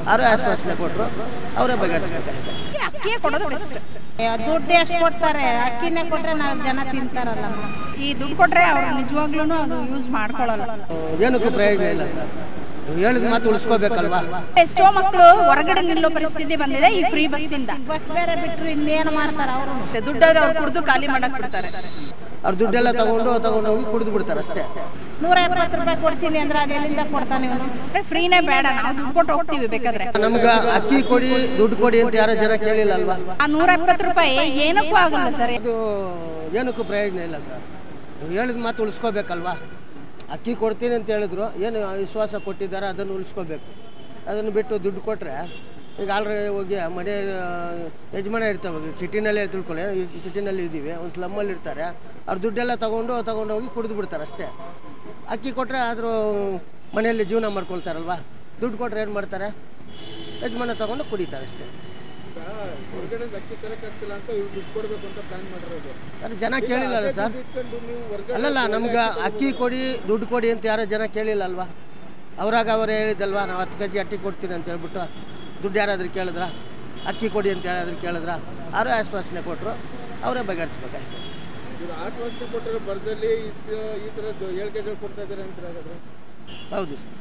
ಅವರೇ ಆಶ್ವಾಸನೆ ಕೊಟ್ಟರು ಅವರೇ ಬಗೆಹರಿಸ್ಬೇಕಷ್ಟೇ ಅಕ್ಕಿಯೇ ಕೊಡೋದು ಬೆಸ್ಟ್ ದುಡ್ಡು ಎಷ್ಟು ಕೊಡ್ತಾರೆ ಅಕ್ಕಿನೇ ಕೊಟ್ರೆ ನಾವು ಜನ ತಿಂತಾರಲ್ಲಮ್ಮ ಈ ದುಡ್ಡು ಕೊಟ್ರೆ ಅವ್ರು ನಿಜವಾಗ್ಲೂ ಅದು ಯೂಸ್ ಮಾಡ್ಕೊಳ್ಳಲ್ಲ ಏನಕ್ಕೂ ಪ್ರಯೋಜನ ಇಲ್ಲ ಸರ್ ನೀವು ಹೇಳಿದ ಮಾತು ಉಳಿಸ್ಕೋಬೇಕಲ್ವಾ ಎಷ್ಟೋ ಮಕ್ಕಳು ಹೊರಗಡೆ ನಿಲ್ಲೋ ಪರಿಸ್ಥಿತಿ ಬಂದಿದೆ ಈ ಫ್ರೀ ಬಸ್ಸಿಂದ ಬಸ್ ಬೇರೆ ಬಿಟ್ರು ಇನ್ನೇನು ಮಾಡ್ತಾರೆ ಅವರು ದುಡ್ಡಾದ್ರೆ ಅವ್ರು ಕುಡಿದು ಖಾಲಿ ಮಾಡಕ್ ಬಿಡ್ತಾರೆ ಅವ್ರು ದುಡ್ಡೆಲ್ಲ ತಗೊಂಡು ತಗೊಂಡು ಹೋಗಿ ಕುಡಿದು ಬಿಡ್ತಾರೆ ಅಷ್ಟೇ ನೂರ ಎಪ್ಪತ್ತು ರೂಪಾಯಿ ಕೊಡ್ತೀನಿ ಅಂದ್ರೆ ಅದು ಎಲ್ಲಿಂದ ಕೊಡ್ತಾನೆ ಇವನು ಫ್ರೀನೇ ಬೇಡ ನಾವು ದುಡ್ಡು ಕೊಟ್ಟು ಹೋಗ್ತೀವಿ ಬೇಕಾದ್ರೆ ನಮ್ಗೆ ಅಕ್ಕಿ ಕೊಡಿ ದುಡ್ಡು ಕೊಡಿ ಅಂತ ಯಾರೋ ಜನ ಕೇಳಿಲ್ಲ ಅಲ್ವಾ ಆ ನೂರ ಎಪ್ಪತ್ತು ರೂಪಾಯಿ ಏನಕ್ಕೂ ಆಗಲ್ಲ ಸರ್ ಅದು ಏನಕ್ಕೂ ಪ್ರಯೋಜನ ಇಲ್ಲ ಸರ್ ನೀವು ಹೇಳಿದ ಮಾತು ಉಳಿಸ್ಕೋಬೇಕಲ್ವಾ ಅಕ್ಕಿ ಕೊಡ್ತೀನಿ ಅಂತ ಹೇಳಿದ್ರು ಏನು ವಿಶ್ವಾಸ ಕೊಟ್ಟಿದ್ದಾರೆ ಅದನ್ನು ಉಳಿಸ್ಕೋಬೇಕು ಅದನ್ನು ಬಿಟ್ಟು ದುಡ್ಡು ಕೊಟ್ಟರೆ ಈಗ ಆಲ್ರೆಡಿ ಹೋಗಿ ಮನೆ ಆ, ಯಜಮಾನ ಇರ್ತಾವೆ ಸಿಟಿನಲ್ಲೇ ತಿಳ್ಕೊಳ್ಳಿ ಈ ಸಿಟಿನಲ್ಲಿ ಇದ್ದೀವಿ ಒಂದು ಸ್ಲಮ್ಮಲ್ಲಿ ಇರ್ತಾರೆ ಅವ್ರು ದುಡ್ಡೆಲ್ಲ ತಗೊಂಡು ತಗೊಂಡು ಹೋಗಿ ಕುಡಿದು ಬಿಡ್ತಾರೆ ಅಷ್ಟೇ ಅಕ್ಕಿ ಕೊಟ್ಟರೆ ಆದರೂ ಮನೆಯಲ್ಲಿ ಜೀವನ ಮಾಡ್ಕೊಳ್ತಾರಲ್ವಾ ದುಡ್ಡು ಕೊಟ್ಟರೆ ಏನು ಮಾಡ್ತಾರೆ ಯಜಮಾನ ತಗೊಂಡು ಕುಡಿತಾರೆ ಅಷ್ಟೇ ಹೊರಗಡೆ ಅಕ್ಕಿ ತರಕ್ಕಾಗ್ತಿಲ್ಲ ಅಂತ ಇವ್ರು ದುಡ್ಡು ಕೊಡ್ಬೇಕು ಅಂತ ಪ್ಲಾನ್ ಮಾಡಿರೋದು ಅದು ಜನ ಕೇಳಿಲ್ಲ ಸರ್ ಇಟ್ಕೊಂಡು ನೀವು ಹೊರಗಡೆ ಅಲ್ಲಲ್ಲ ನಮ್ಗೆ ಅಕ್ಕಿ ಕೊಡಿ ದುಡ್ಡು ಕೊಡಿ ಅಂತ ಯಾರೋ ಜನ ಕೇಳಿಲ್ಲ ಅಲ್ವಾ ಅವರಾಗ ಅವರೇ ಹೇಳಿದ್ದಲ್ವಾ ನಾವು ಹತ್ತು ಕೆ ಜಿ ಅಕ್ಕಿ ಕೊಡ್ತೀನಿ ಅಂತ ಹೇಳ್ಬಿಟ್ಟು ದುಡ್ಡು ಯಾರಾದ್ರೂ ಕೇಳಿದ್ರ ಅಕ್ಕಿ ಕೊಡಿ ಅಂತ ಯಾರಾದ್ರೂ ಕೇಳಿದ್ರ ಅವರೇ ಆಶ್ವಾಸನೆ ಕೊಟ್ಟರು ಅವರೇ ಬಗೆಹರಿಸ್ಬೇಕಷ್ಟೇ ಇವ್ರು ಆಶ್ವಾಸನೆ ಕೊಟ್ಟಿರೋ ಬರದಲ್ಲಿ ಈ ಥರದ್ದು ಹೇಳಿಕೆಗಳು ಕೊಡ್ತಾ ಇದ್ದಾರೆ ಅಂತ ಹಾಗಾದ್ರೆ ಹೌದು ಸರ್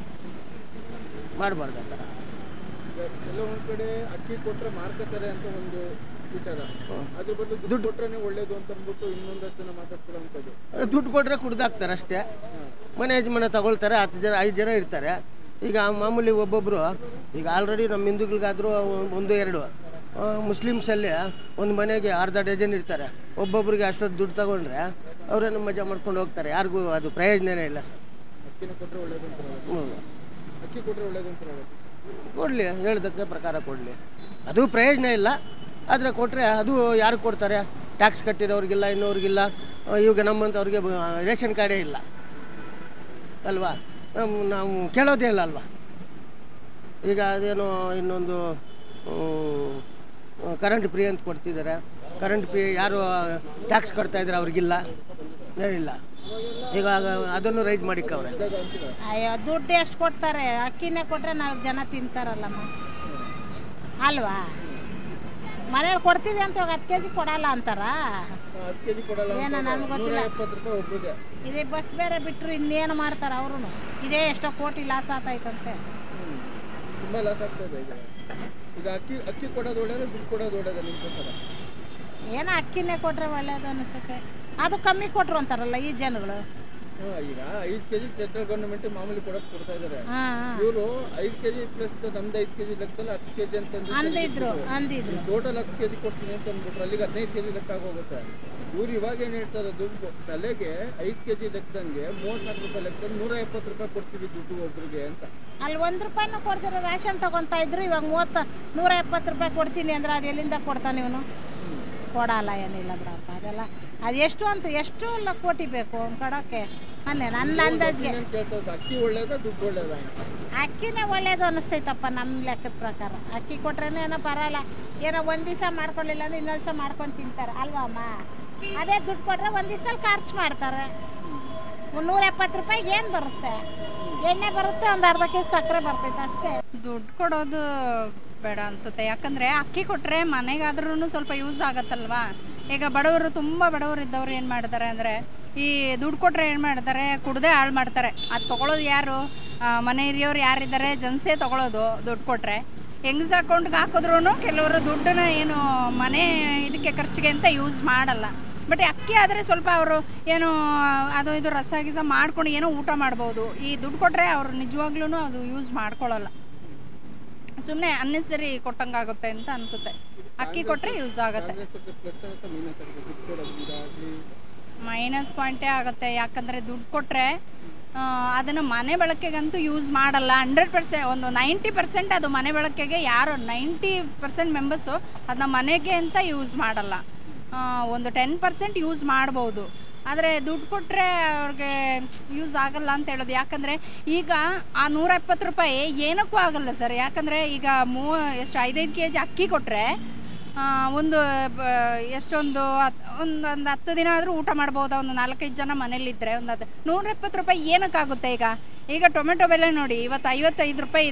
ಮಾಡಬಾರ್ದು ಆ ಥರ ಈಗ ಎಲ್ಲ ಒಂದ್ ಕಡೆ ಅಕ್ಕಿ ಕೊಟ್ರೆ ಮಾರ್ಕೋತಾರೆ ಅಂತ ಒಂದು ವಿಚಾರ ಅದ್ರ ಬದಲು ದುಡ್ಡು ಕೊಟ್ರೆ ಒಳ್ಳೇದು ಅಂತ ಅಂದ್ಬಿಟ್ಟು ಇನ್ನೊಂದಷ್ಟು ಜನ ಮಾತಾಡ್ತಿರೋ ಅಂಥದ್ದು ಅದೇ ದುಡ್ಡು ಕೊಟ್ಟರೆ ಕುಡ್ದಾಕ್ತಾರೆ ಅಷ್ಟೇ ಮನೆ ಯಜಮಾನ ತಗೊಳ್ತಾರೆ ಹತ್ತು ಜನ ಐದು ಜನ ಇರ್ತಾರೆ ಈಗ ಮಾಮೂಲಿ ಒಬ್ಬೊಬ್ಬರು ಈಗ ಆಲ್ರೆಡಿ ನಮ್ಮ ಹಿಂದೂಗಳಿಗಾದರೂ ಒಂದು ಎರಡು ಆ, ಮುಸ್ಲಿಮ್ಸಲ್ಲಿ ಒಂದು ಮನೆಗೆ ಅರ್ಧ ಡಜನ್ ಇರ್ತಾರೆ ಒಬ್ಬೊಬ್ರಿಗೆ ಅಷ್ಟೊತ್ತು ದುಡ್ಡು ತಗೊಂಡ್ರೆ ಅವರೇನು ಮಜಾ ಮಾಡ್ಕೊಂಡು ಹೋಗ್ತಾರೆ ಯಾರಿಗೂ ಅದು ಪ್ರಯೋಜನನೇ ಇಲ್ಲ ಸರ್ ಅಕ್ಕಿನ ಕೊಟ್ರೆ ಒಳ್ಳೇದು ಅಂತ ಹೇಳೋದು. ಹ್ಞೂ ಅಕ್ಕಿ ಕೊಟ್ರೆ ಒಳ್ಳೇದು ಅಂತ ಹೇಳೋದು. ಕೊಡಲಿ ಹೇಳ್ದಕ್ಕೆ ಪ್ರಕಾರ ಕೊಡಲಿ ಅದು ಪ್ರಯೋಜನ ಇಲ್ಲ ಆದರೆ ಕೊಟ್ಟರೆ ಅದು ಯಾರು ಕೊಡ್ತಾರೆ ಟ್ಯಾಕ್ಸ್ ಕಟ್ಟಿರೋರಿಗಿಲ್ಲ ಇನ್ನೋರಿಗಿಲ್ಲ ಆ, ಇವಾಗ ನಮ್ಮಂಥವ್ರಿಗೆ ಬ- ರೇಷನ್ ಕಾರ್ಡೇ ಇಲ್ಲ ಅಲ್ವಾ ನಮ್ಮ ನಾವು ಕೇಳೋದೇ ಇಲ್ಲ ಅಲ್ವಾ ಈಗ ಅದೇನೋ ಇನ್ನೊಂದು ಕರೆಂಟ್ ಫ್ರೀ ಅಂತ ಕೊಡ್ತಿದ್ದಾರೆ ಕರೆಂಟ್ ಫ್ರೀ ಯಾರು ಟ್ಯಾಕ್ಸ್ ಕಟ್ತಾ ಇದ್ದಾರೆ ಅವ್ರಿಗಿಲ್ಲ ಏನಿಲ್ಲ ಈಗ ಅದನ್ನು ರೈಸ್ ಮಾಡಿಕ್ಕವ್ರೆ ಅಯ್ಯೋ ದುಡ್ಡು ಎಷ್ಟು ಕೊಡ್ತಾರೆ ಅಕ್ಕಿನೇ ಕೊಟ್ರೆ ನಾವು ಜನ ತಿಂತಾರಲ್ಲಮ್ಮ ಅಲ್ವಾ ಮನೇಲಿ ಕೊಡ್ತೀವಿ ಅಂತ ಇವಾಗ ಹತ್ತು ಕೆ ಜಿ ಕೊಡಲ್ಲ ಅಂತಾರ ಹತ್ತು ಕೆ ಜಿ ಕೊಡಲ್ಲ ಏನೋ ನನಗೆ ಗೊತ್ತಿಲ್ಲ ಎಪ್ಪತ್ತು ರೂಪಾಯಿ ಒಬ್ಬರಿಗೆ ಇದೇ ಬಸ್ ಬೇರೆ ಬಿಟ್ಟರು ಇನ್ನೇನು ಮಾಡ್ತಾರೆ ಅವರು ಇದೇ ಎಷ್ಟೋ ಕೋಟಿ ಲಾಸ್ ಆತೈತಂತೆ ತುಂಬ ಲಾಸ್ ಆಗ್ತಾ ಇದೆ ಈಗ ಈಗ ಅಕ್ಕಿ ಅಕ್ಕಿ ಕೊಡೋದು ಒಳ್ಳೇದು ದುಡ್ಡು ಕೊಡೋದು ಒಳ್ಳೇದು ನಿಮ್ಮ ಪ್ರಕಾರ ಏನೋ ಅಕ್ಕಿನೇ ಕೊಟ್ರೆ ಒಳ್ಳೇದು ಅನಿಸುತ್ತೆ ಅದು ಕಮ್ಮಿ ಕೊಟ್ರು ಅಂತಾರಲ್ಲ ಈ ಜನಗಳು ಹ್ಮ್, ಈಗ ಐದು ಕೆಜಿ ಸೆಂಟ್ರಲ್ ಗೌರ್ಮೆಂಟ್ ಮಾಮೂಲಿ ಕೊಡೋಕೆ ಕೊಡ್ತಾ ಇದ್ದಾರೆ ಹಾಂ ಹಾಂ ಇವರು ಐದು ಕೆಜಿ ಪ್ಲಸ್ ನಮ್ದು ಐದು ಕೆಜಿ ಲೆಕ್ಕದಲ್ಲಿ ಹತ್ತು ಕೆಜಿ ಅಂತ ಅಂದಿದ್ರು ಅಂದಿದ್ರು ಟೋಟಲ್ ಹತ್ತು ಕೆಜಿ ಕೊಡ್ತೀನಿ ಅಂತ ಅಂದ್ಬಿಟ್ರು ಅಲ್ಲಿಗೆ ಹದಿನೈದು ಕೆಜಿ ಲೆಕ್ಕ ಆಗೋಗುತ್ತೆ ಇವ್ರು ಇವಾಗ ಏನು ಹೇಳ್ತಾರೆ ದುಡ್ಡು ತಲೆಗೆ ಐದು ಕೆಜಿ ಲೆಕ್ಕದಂಗೆ ಮೂವತ್ನಾಲ್ಕು ರೂಪಾಯಿ ಲೆಕ್ಕದಂಗೆ ನೂರ ಎಪ್ಪತ್ತು ರೂಪಾಯಿ ಕೊಡ್ತೀವಿ ದುಡ್ಡು ಒಬ್ರಿಗೆ ಅಂತ ಅಲ್ಲಿ ಒಂದು ರೂಪಾಯಿನೂ ಕೊಡ್ದಿರೋ ರೇಷನ್ ತಗೊತಾ ಇದ್ರು ಇವಾಗ ಮೂವತ್ತು ನೂರ ಎಪ್ಪತ್ತು ರೂಪಾಯಿ ಕೊಡ್ತೀನಿ ಅಂದ್ರೆ ಅದು ಎಲ್ಲಿಂದ ಕೊಡ್ತಾನೆ ಇವನು ಕೊಡಲ್ಲ ಏನಿಲ್ಲ ಬಿಡಪ್ಪ ಅದೆಲ್ಲ ಅದು ಎಷ್ಟು ಅಂತ ಎಷ್ಟು ಎಲ್ಲ ಕೋಟಿ ಬೇಕು ಅವ್ನು ಕೊಡೋಕ್ಕೆ ಅನ್ನೆ ನನ್ನ ಅಂದಾಜಿಗೆ ಏನು ಕೇಳ್ತಾ ಇದ್ದ ಅಕ್ಕಿ ಒಳ್ಳೇದಾ ದುಡ್ಡು ಒಳ್ಳೇದಾ ಅಕ್ಕಿನೇ ಒಳ್ಳೇದು ಅನ್ನಿಸ್ತೈತಪ್ಪ ನಮ್ಮ ಲೆಕ್ಕದ ಪ್ರಕಾರ ಅಕ್ಕಿ ಕೊಟ್ರೇನೆ ಏನೋ ಬರಲ್ಲ ಏನೋ ಒಂದು ದಿವಸ ಮಾಡ್ಕೊಳ್ಳಿಲ್ಲ ಅಂದ್ರೆ ಇನ್ನೊಂದು ದಿವಸ ಮಾಡ್ಕೊಂಡು ತಿಂತಾರೆ ಅಲ್ವಾ ಅಮ್ಮ ಅದೇ ದುಡ್ಡು ಕೊಟ್ರೆ ಒಂದು ದಿವ್ಸದಲ್ಲಿ ಖರ್ಚು ಮಾಡ್ತಾರೆ ನೂರ ಎಪ್ಪತ್ತು ರೂಪಾಯಿಗೆ ಏನು ಬರುತ್ತೆ ಎಣ್ಣೆ ಬರುತ್ತೆ ಒಂದು ಅರ್ಧ ಕೆ ಜಿ ಸಕ್ಕರೆ ಬರ್ತೈತೆ ಅಷ್ಟೇ ದುಡ್ಡು ಕೊಡೋದು ಬೇಡ ಅನ್ಸುತ್ತೆ ಯಾಕಂದ್ರೆ ಅಕ್ಕಿ ಕೊಟ್ರೆ ಮನೆಗಾದ್ರೂ ಸ್ವಲ್ಪ ಯೂಸ್ ಆಗತ್ತಲ್ವಾ ಈಗ ಬಡವರು ತುಂಬ ಬಡವರು ಇದ್ದವ್ರು ಏನು ಮಾಡ್ತಾರೆ ಅಂದರೆ ಈ ದುಡ್ಡು ಕೊಟ್ರೆ ಏನು ಮಾಡ್ತಾರೆ ಕುಡ್ದೇ ಹಾಳು ಮಾಡ್ತಾರೆ ಅದು ತೊಗೊಳೋದು ಯಾರು ಆ, ಮನೆ ಹಿರಿಯವ್ರು ಯಾರಿದ್ದಾರೆ ಜನ್ಸೇ ತೊಗೊಳೋದು ದುಡ್ಡು ಕೊಟ್ರೆ ಹೆಂಗ್ಸ್ ಅಕೌಂಟ್ಗೆ ಹಾಕಿದ್ರು ಕೆಲವರು ದುಡ್ಡನ್ನ ಏನು ಮನೆ ಇದಕ್ಕೆ ಖರ್ಚಿಗೆ ಅಂತ ಯೂಸ್ ಮಾಡಲ್ಲ ಬಟ್ ಅಕ್ಕಿ ಆದರೆ ಸ್ವಲ್ಪ ಅವರು ಏನು ಅದು ಇದು ರಸ ಗಿಸ ಮಾಡ್ಕೊಂಡು ಏನೋ ಊಟ ಮಾಡ್ಬೋದು ಈ ದುಡ್ಡು ಕೊಟ್ಟರೆ ಅವ್ರು ನಿಜವಾಗ್ಲೂ ಅದು ಯೂಸ್ ಮಾಡ್ಕೊಳ್ಳಲ್ಲ ಸುಮ್ಮನೆ ಅನ್ನೆಸರಿ ಕೊಟ್ಟಂಗಾಗುತ್ತೆ ಅಂತ ಅನಿಸುತ್ತೆ ಅಕ್ಕಿ ಕೊಟ್ಟರೆ ಯೂಸ್ ಆಗುತ್ತೆ ಪ್ಲಸ್ ಆಗುತ್ತೆ ಮೈನಸ್ ಆಗುತ್ತೆ ದುಡ್ಡು ಕೊಡೋದ್ರಿಂದ ಆಗಲಿ ಮೈನಸ್ ಪಾಯಿಂಟೇ ಆಗುತ್ತೆ ಯಾಕಂದರೆ ದುಡ್ಡು ಕೊಟ್ಟರೆ ಅದನ್ನು ಮನೆ ಬಳಕೆಗಂತೂ ಯೂಸ್ ಮಾಡಲ್ಲ ಹಂಡ್ರೆಡ್ ಪರ್ಸೆಂಟ್ ಒಂದು ನೈಂಟಿ ಪರ್ಸೆಂಟ್ ಅದು ಮನೆ ಬಳಕೆಗೆ ಯಾರು ನೈಂಟಿ ಪರ್ಸೆಂಟ್ ಮೆಂಬರ್ಸು ಅದನ್ನ ಮನೆಗೆ ಅಂತ ಯೂಸ್ ಮಾಡಲ್ಲ ಆ, ಒಂದು ಟೆನ್ ಪರ್ಸೆಂಟ್ ಯೂಸ್ ಮಾಡ್ಬೋದು ಆದರೆ ದುಡ್ಡು ಕೊಟ್ಟರೆ ಅವ್ರಿಗೆ ಯೂಸ್ ಆಗಲ್ಲ ಅಂತ ಹೇಳೋದು ಯಾಕಂದರೆ ಈಗ ಆ ನೂರ ಎಪ್ಪತ್ತು ರೂಪಾಯಿ ಏನಕ್ಕೂ ಆಗಲ್ಲ ಸರ್ ಯಾಕಂದರೆ ಈಗ ಮೂವ ಎಷ್ಟು ಐದೈದು ಕೆ ಜಿ ಅಕ್ಕಿ ಕೊಟ್ಟರೆ ಒಂದು ಬ- ಎಷ್ಟೊಂದು ಹತ್- ಒಂದು ಒಂದು ಹತ್ತು ದಿನ ಆದರೂ ಊಟ ಮಾಡ್ಬೋದಾ ಒಂದು ನಾಲ್ಕೈದು ಜನ ಮನೇಲಿದ್ದರೆ ಒಂದು ಅದು ನೂರ ಎಪ್ಪತ್ತು ರೂಪಾಯಿ ಏನಕ್ಕಾಗುತ್ತೆ ಈಗ ಈಗ ಟೊಮೆಟೊ ಬೆಲೆ ನೋಡಿ ಇವತ್ತು ಐವತ್ತೈದು ರೂಪಾಯಿ ಇದೆ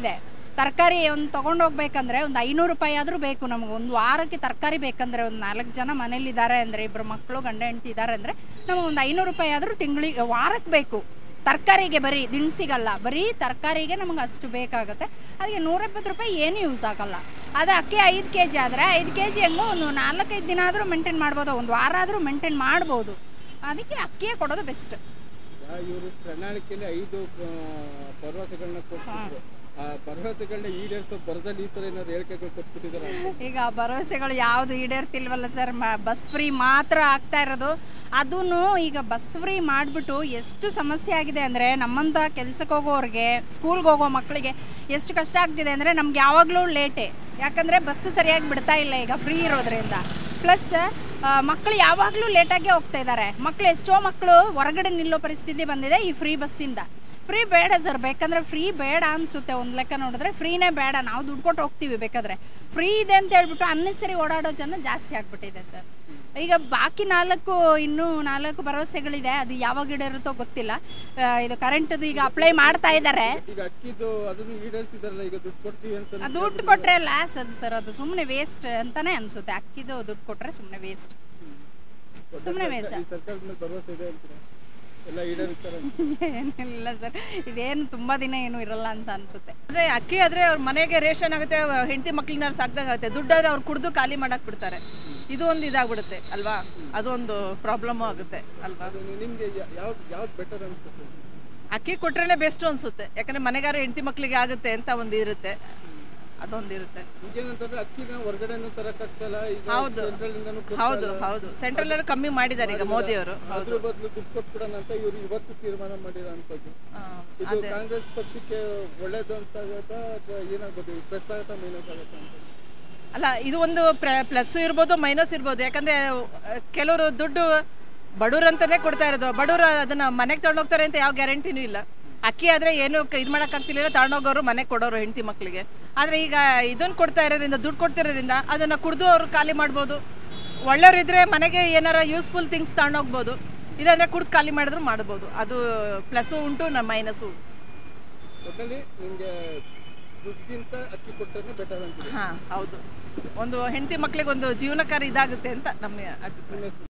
ತರಕಾರಿ ಒಂದು ತೊಗೊಂಡೋಗ್ಬೇಕಂದ್ರೆ ಒಂದು ಐನೂರು ರೂಪಾಯಿ ಆದರೂ ಬೇಕು ನಮಗೆ ಒಂದು ವಾರಕ್ಕೆ ತರಕಾರಿ ಬೇಕಂದ್ರೆ ಒಂದು ನಾಲ್ಕು ಜನ ಮನೇಲಿದ್ದಾರೆ ಅಂದರೆ ಇಬ್ಬರು ಮಕ್ಕಳು ಗಂಡ ಹೆಂಡತಿ ಇದ್ದಾರೆ ಅಂದರೆ ನಮಗೆ ಒಂದು ಐನೂರು ರೂಪಾಯಿ ಆದರೂ ತಿಂಗಳಿಗೆ ವಾರಕ್ಕೆ ಬೇಕು ತರಕಾರಿಗೆ ಬರೀ ದಿನಸಿಗಲ್ಲ ಬರೀ ತರಕಾರಿಗೆ ನಮಗೆ ಅಷ್ಟು ಬೇಕಾಗುತ್ತೆ ಅದಕ್ಕೆ ನೂರೆಪ್ಪತ್ತು ರೂಪಾಯಿ ಏನು ಯೂಸ್ ಆಗಲ್ಲ ಅದು ಅಕ್ಕಿ ಐದು ಕೆ ಜಿ ಆದರೆ ಐದು ಕೆ ಜಿ ಹೆಂಗೋ ಒಂದು ನಾಲ್ಕೈದು ದಿನ ಆದರೂ ಮೇಂಟೈನ್ ಮಾಡ್ಬೋದು ಒಂದು ವಾರ ಆದರೂ ಮೇಂಟೈನ್ ಮಾಡ್ಬೋದು ಅದಕ್ಕೆ ಅಕ್ಕಿಯೇ ಕೊಡೋದು ಬೆಸ್ಟ್ ಇವರು ಪ್ರಣಾಳಿಕೆಯಲ್ಲಿ ಐದು ಆ, ಭರವಸೆಗಳನ್ನ ಕೊಟ್ಟಿದ್ರು ಆ ಭರವಸೆಗಳನ್ನ ಈಡೇರಿಸೋ ಬರದಲ್ಲಿ ಈ ತರ ಏನಾದ್ರು ಹೇಳಿಕೆಗಳು ಕೊಟ್ಬಿಟ್ಟಿದ್ದಾರೆ ಈಗ ಭರವಸೆಗಳು ಯಾವುದು ಈಡೇರ್ತಿಲ್ವಲ್ಲ ಸರ್ ಬಸ್ ಫ್ರೀ ಮಾತ್ರ ಆಗ್ತಾ ಇರೋದು ಅದೂ ಈಗ ಬಸ್ ಫ್ರೀ ಮಾಡಿಬಿಟ್ಟು ಎಷ್ಟು ಸಮಸ್ಯೆ ಆಗಿದೆ ಅಂದರೆ ನಮ್ಮಂಥ ಕೆಲ್ಸಕ್ಕೆ ಹೋಗೋರಿಗೆ ಸ್ಕೂಲ್ಗೆ ಹೋಗೋ ಮಕ್ಕಳಿಗೆ ಎಷ್ಟು ಕಷ್ಟ ಆಗ್ತಿದೆ ಅಂದರೆ ನಮ್ಗೆ ಯಾವಾಗಲೂ ಲೇಟೇ ಯಾಕಂದರೆ ಬಸ್ಸು ಸರಿಯಾಗಿ ಬಿಡ್ತಾ ಇಲ್ಲ ಈಗ ಫ್ರೀ ಇರೋದ್ರಿಂದ ಪ್ಲಸ್ ಮಕ್ಕಳು ಯಾವಾಗಲೂ ಲೇಟಾಗಿ ಹೋಗ್ತಾ ಇದ್ದಾರೆ ಮಕ್ಕಳು ಎಷ್ಟೋ ಮಕ್ಕಳು ಹೊರಗಡೆ ನಿಲ್ಲೋ ಪರಿಸ್ಥಿತಿ ಬಂದಿದೆ ಈ ಫ್ರೀ ಬಸ್ಸಿಂದ ಫ್ರೀ ಬೇಡ ಸರ್ ಬೇಕಂದ್ರೆ ಫ್ರೀ ಬೇಡ ಅನ್ಸುತ್ತೆ ಒಂದು ಲೆಕ್ಕ ನೋಡಿದ್ರೆ ಫ್ರೀನೇ ಬೇಡ ನಾವು ದುಡ್ಡು ಕೊಟ್ಟು ಹೋಗ್ತೀವಿ ಬೇಕಾದ್ರೆ ಫ್ರೀ ಇದೆ ಅಂತ ಹೇಳ್ಬಿಟ್ಟು ಅನ್ನೆಸರಿ ಓಡಾಡೋ ಜನ ಜಾಸ್ತಿ ಆಗ್ಬಿಟ್ಟಿದೆ ಸರ್ ಈಗ ಬಾಕಿ ನಾಲ್ಕು ಇನ್ನೂ ನಾಲ್ಕು ಭರವಸೆಗಳಿದೆ ಅದು ಯಾವಾಗ ಈಡೇರುತ್ತೋ ಗೊತ್ತಿಲ್ಲ ಆ, ಇದು ಕರೆಂಟ್ದು ಈಗ ಅಪ್ಲೈ ಮಾಡ್ತಾ ಇದ್ದಾರೆ ಈಗ ಅಕ್ಕಿದು ಅದನ್ನು ಈಡೇರಿಸಿದಾರಲ್ಲ ಈಗ ದುಡ್ಡು ಕೊಡ್ತೀವಿ ಅಂತ ಆ ದುಡ್ಡು ಕೊಟ್ಟರೆ ಲಾಸ್ ಅದು ಸರ್ ಅದು ಸುಮ್ಮನೆ ವೇಸ್ಟ್ ಅಂತಾನೆ ಅನ್ಸುತ್ತೆ ಅಕ್ಕಿದು ದುಡ್ಡು ಕೊಟ್ಟರೆ ಸುಮ್ಮನೆ ವೇಸ್ಟ್ ಸುಮ್ಮನೆ ವೇಸ್ಟ್ ಈ ಸರ್ಕಾರದ ಮೇಲೆ ಭರವಸೆ ಇದೆ ಅಂತೀರಾ ಎಲ್ಲ ಈಡೇರಿಸ್ತಾರೆ ಅಂತ. ಏನಿಲ್ಲ ಸರ್ ಇದೇನು ತುಂಬ ದಿನ ಏನು ಇರಲ್ಲ ಅಂತ ಅನ್ಸುತ್ತೆ ಅಂದರೆ ಅಕ್ಕಿ ಆದರೆ ಅವ್ರ ಮನೆಗೆ ರೇಷನ್ ಆಗುತ್ತೆ ಹೆಂಡತಿ ಮಕ್ಳನ್ನ ಸಾಕ್ದಂಗೆ ಆಗುತ್ತೆ ದುಡ್ಡಾದ್ರೆ ಅವ್ರು ಕುಡ್ದು ಖಾಲಿ ಮಾಡಕ್ಕೆ ಬಿಡ್ತಾರೆ ಇದು ಒಂದು ಇದಾಗ್ಬಿಡುತ್ತೆ ಅಲ್ವಾ ಅದೊಂದು ಪ್ರಾಬ್ಲಮ್ಮು ಆಗುತ್ತೆ ಅಲ್ವಾ ಅದು ನಿಮ್ಗೆ ಯಾ- ಯಾವ್ದು ಯಾವ್ದು ಬೆಟರ್ ಅನ್ಸುತ್ತೆ ಅಕ್ಕಿ ಕೊಟ್ರೇನೆ ಬೆಸ್ಟು ಅನ್ಸುತ್ತೆ ಯಾಕಂದ್ರೆ ಮನೆಗಾರ ಹೆಂಡತಿ ಮಕ್ಳಿಗೆ ಆಗುತ್ತೆ ಅಂತ ಒಂದು ಇರುತ್ತೆ ಅದೊಂದು ಇರುತ್ತೆ ಈಗೇನಂತಂದ್ರೆ ಅಕ್ಕಿನ ಹೊರಗಡೆನೂ ತರಕ್ಕಾಗ್ತಲ್ಲ ಈಗ ಹೌದು. ಸೆಂಟ್ರಲ್ ಇಂದನೂ ಕೊಡ್ತಾ ಹೌದು ಇಲ್ಲ. ಹೌದು ಸೆಂಟ್ರಲ್ ಕಮ್ಮಿ ಮಾಡಿದ್ದಾರೆ ಈಗ ಮೋದಿಯವರು ಅದ್ರ ಬದಲು ದುಡ್ಡು ಕೊಟ್ಬಿಡೋಣ ಅಂತ ಇವರು ಇವತ್ತು ತೀರ್ಮಾನ ಮಾಡಿರೋಂಥದ್ದು ಆ, ಇದು ಕಾಂಗ್ರೆಸ್ ಪಕ್ಷಕ್ಕೆ ಒಳ್ಳೇದು ಅಂತ ಆಗುತ್ತಾ ಅಥವಾ ಏನಾಗ್ಬೋದು ಪ್ಲಸ್ ಆಗುತ್ತಾ ಮೈನಸ್ ಆಗುತ್ತಾ ಅಂತ ಅಲ್ಲ ಇದು ಒಂದು ಪ್ಲಸ್ ಇರ್ಬೋದು ಮೈನಸ್ ಇರ್ಬೋದು ಯಾಕಂದ್ರೆ ಅಹ್, ಕೆಲವರು ದುಡ್ಡು ಬಡವ್ರು ಅಂತಾನೆ ಕೊಡ್ತಾ ಇರೋದು ಬಡವರು ಅದನ್ನ ಮನೆಗೆ ತಗೊಂಡೋಗ್ತಾರೆ ಅಂತ ಯಾವ ಗ್ಯಾರಂಟಿನೂ ಇಲ್ಲ ಅಕ್ಕಿ ಆದ್ರೆ ಏನು ಇದು ಮಾಡೋಕ್ಕಾಗ್ತಿಲ್ಲ ತಗೊಂಡೋಗೋರು ಮನೆಗೆ ಕೊಡೋರು ಹೆಂಡತಿ ಮಕ್ಕಳಿಗೆ ಆದರೆ ಈಗ ಇದನ್ನು ಕೊಡ್ತಾ ಇರೋದ್ರಿಂದ ದುಡ್ಡು ಕೊಡ್ತಿರೋದ್ರಿಂದ ಅದನ್ನು ಕುಡಿದು ಅವರು ಖಾಲಿ ಮಾಡ್ಬೋದು ಒಳ್ಳೆಯವರಿದ್ರೆ ಮನೆಗೆ ಏನಾರ ಯೂಸ್ಫುಲ್ ಥಿಂಗ್ಸ್ ತಗೊಂಡೋಗ್ಬೋದು ಇದಂದ್ರೆ ಕುಡ್ದು ಖಾಲಿ ಮಾಡಿದ್ರು ಮಾಡ್ಬೋದು ಅದು ಪ್ಲಸ್ಸು ಉಂಟು ನಮ್ಮ ಮೈನಸ್ಸು ಉಂಟು ಒಟ್ಟಲ್ಲಿ ನಿಮ್ಗೆ ದುಡ್ಡಿಗಿಂತ ಅಕ್ಕಿ ಕೊಟ್ಟರೆ ಬೆಟರ್ ಅಂತೀವಿ ಹಾಂ ಹೌದು ಒಂದು ಹೆಂಡತಿ ಮಕ್ಳಿಗೆ ಒಂದು ಜೀವನಕಾರ ಇದಾಗುತ್ತೆ ಅಂತ ನಮ್ಮ ಅಭಿಪ್ರಾಯ